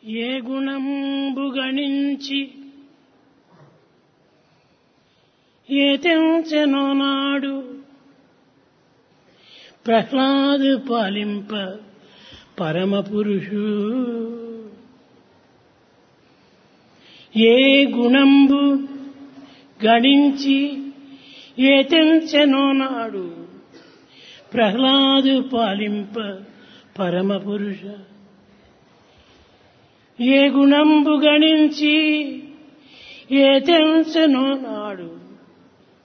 ఏ గుణంబు గణించి ఏ తెంచెనో నాడు ప్రహ్లాదు పాలింప పరమ పురుషు ఏ గుణంబు గణించి ఏ తెంచెనో నాడు ప్రహ్లాదు పాలింప పరమ పురుష ఏ గుణంబు గణించి ఏ తెంచెనో నాడు